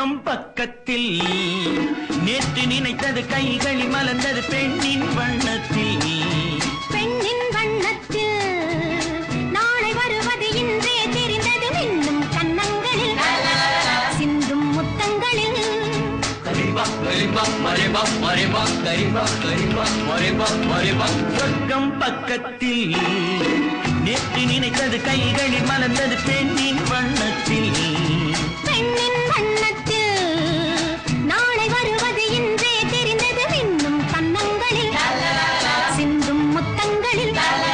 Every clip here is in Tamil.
சொர்க்கம் பக்கத்தில் நேற்று நினைத்தது கைகளில் மலர்ந்தது பெண்ணின் வண்ணத்தில் பெண்ணின் வண்ணத்தில் நாளை வருவது இன்றே தெரிந்தது மின்னும் கன்னங்களில் சிந்தும் முத்தங்களில் சொர்க்கம் பக்கத்தில் நேற்று நினைத்தது கைகளில் மலர்ந்தது பெண்ணின் வண்ணத்தில் பெண்ணின் வண்ணத்தில் நாளை வருவது இன்றே தெரிந்தது மின்னும் கன்னங்களில் சிந்தும் முத்தங்களில்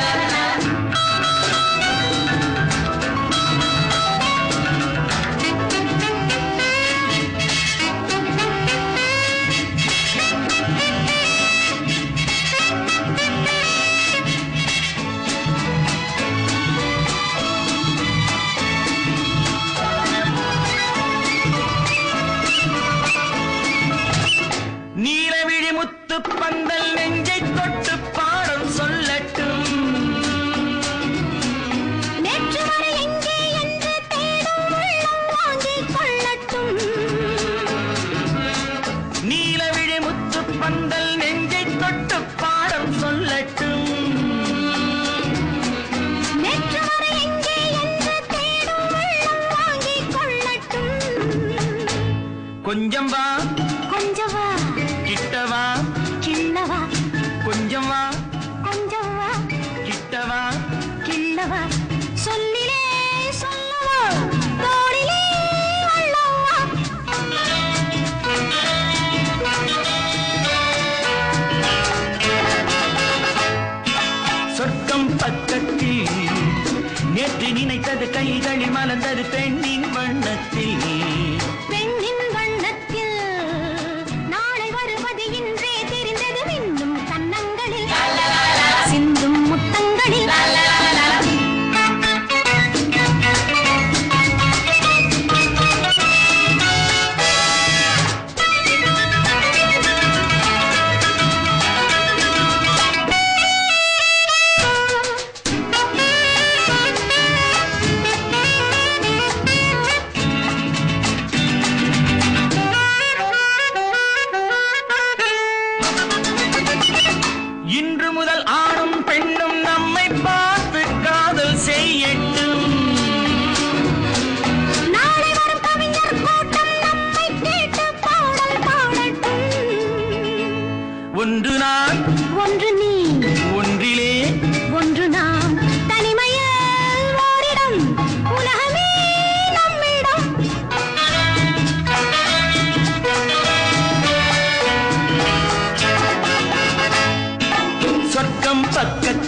நீலவிழி முத்து பந்தல் நெஞ்சை தொட்டு பாடம் சொல்லட்டும் நேற்று வரை எங்கே என்று தேடும் உள்ளம் வாங்கிக் கொள்ளட்டும் நீலவிழி முத்து பந்தல் நெஞ்சை தொட்டு பாடம் சொல்லட்டும் நேற்று வரை எங்கே என்று தேடும் உள்ளம் வாங்கிக் கொள்ளட்டும் கொஞ்சம் வா கொஞ்சம் வா கிட்டவா கிள்ளவா கொஞ்சம் வா கொஞ்சம் வா கிட்டவா கிள்ளவா சொல்லிலே சொல்லவா தோளிலே அள்ளவா சொர்க்கம் பக்கத்தில் நேற்று நினைத்தது கைகளில் மலர்ந்தது பெண்ணின் வண்ணத்தில் பெண்ணின் வண்ணத்தில் நாளை வருவது இன்றே தெரிந்தது மின்னும் கன்னங்களில் சிந்தும் முத்தங்களில் இன்று முதல் ஆணும் பெண்ணும் நம்மை பார்த்து காதல் செய்யட்டும் நாளை வரும் கவிஞர் கூட்டம் நம்மை கேட்டு பாடல் பாடட்டும் ஒன்று நான் ஒன்று நீ ஒன்றிலே ஒன்று நாம் தனிமையில் ஓரிடம் உலகமே நம்மிடம் சொர்க்கம் பக்கத்தில்